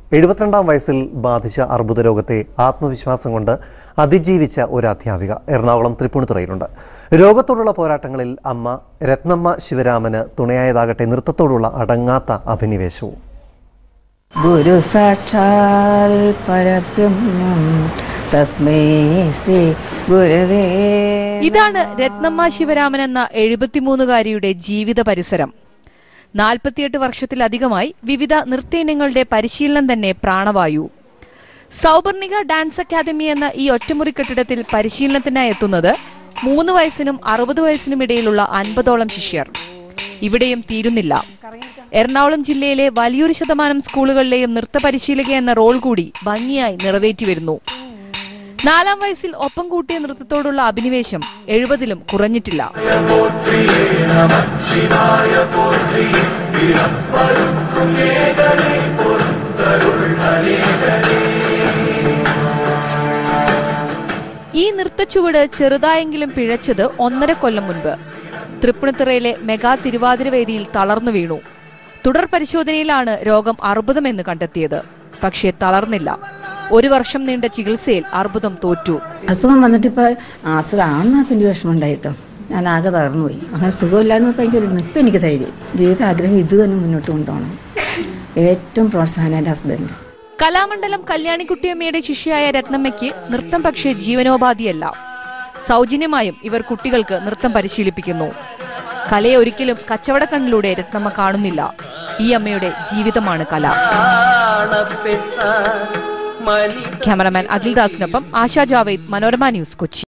എഴുപത്തിരണ്ടാം വയസ്സിൽ ബാധിച്ച അർബുദ രോഗത്തെ ആത്മവിശ്വാസം കൊണ്ട് അതിജീവിച്ച ഒരു അധ്യാപിക എറണാകുളം തൃപ്പൂണിത്തുറയിലുണ്ട് രോഗത്തോടുള്ള പോരാട്ടങ്ങളിൽ അമ്മ രത്നമ്മ ശിവരാമന് തുണയായതാകട്ടെ നൃത്തത്തോടുള്ള അടങ്ങാത്ത അഭിനിവേശവും ഗുരു സാക്ഷാൽ പരബ്രഹ്മം തസ്മൈ ശ്രീ ഗുരവേ ഇതാണ് രത്നമ്മ ശിവരാമൻ എന്ന എഴുപത്തിമൂന്നുകാരിയുടെ ജീവിത പരിസരം നാൽപ്പത്തിയെട്ട് വർഷത്തിലധികമായി വിവിധ നൃത്തേനങ്ങളുടെ പരിശീലനം തന്നെ പ്രാണവായു സൗപർണിക ഡാൻസ് അക്കാദമി എന്ന ഈ ഒറ്റമുറി കെട്ടിടത്തിൽ പരിശീലനത്തിനായി എത്തുന്നത് മൂന്ന് വയസ്സിനും അറുപത് വയസ്സിനും ഇടയിലുള്ള അൻപതോളം ശിഷ്യർ ഇവിടെയും തീരുന്നില്ല എറണാകുളം ജില്ലയിലെ വലിയൊരു ശതമാനം സ്കൂളുകളിലെയും നൃത്ത പരിശീലക എന്ന റോൾ കൂടി ഭംഗിയായി നിറവേറ്റി വരുന്നു നാലാം വയസ്സിൽ ഒപ്പം കൂട്ടിയ നൃത്തത്തോടുള്ള അഭിനിവേശം എഴുപതിലും കുറഞ്ഞിട്ടില്ല ഈ നൃത്തച്ചുവട് ചെറുതായെങ്കിലും പിഴച്ചത് ഒന്നര കൊല്ലം മുൻപ് തൃപ്പൂണിത്തുറയിലെ മെഗാ തിരുവാതിര വേദിയിൽ തളർന്നു വീണു തുടർ പരിശോധനയിലാണ് രോഗം അർബുദമെന്ന് കണ്ടെത്തിയത് പക്ഷേ തളർന്നില്ല ഒരു വർഷം നീണ്ട ചികിത്സയിൽ അർബുദം തോറ്റു അസുഖം വന്നിട്ട് ഇപ്പൊ അസുഖം ആന്നാ പിന്നെ വിഷമം ഉണ്ടായിട്ടോ ഞാൻ ആകെ തകർന്നു പോയി അങ്ങനെ സുഖമില്ലാണ്ട് ഭയങ്കര ഇപ്പം എനിക്ക് ധൈര്യം ജീവിത ആഗ്രഹം ഇത് തന്നെ മുന്നോട്ട് കൊണ്ടുപോകണം ഏറ്റവും പ്രോത്സാഹനം എൻ്റെ ഹസ്ബൻഡ് കലാമണ്ഡലം കല്യാണിക്കുട്ടിയമ്മയുടെ ശിഷ്യയായ രത്നമ്മയ്ക്ക് നൃത്തം പക്ഷേ ജീവനോപാധിയല്ല സൗജന്യമായും ഇവർ കുട്ടികൾക്ക് നൃത്തം പരിശീലിപ്പിക്കുന്നു കലയെ ഒരിക്കലും കച്ചവടക്കണ്ണിലൂടെ രത്നമ്മ കാണുന്നില്ല ഈ അമ്മയുടെ ജീവിതമാണ് കല ക്യാമറമാൻ അഖിൽദാസിനൊപ്പം ആശാ ജാവേദ് മനോരമ ന്യൂസ് കൊച്ചി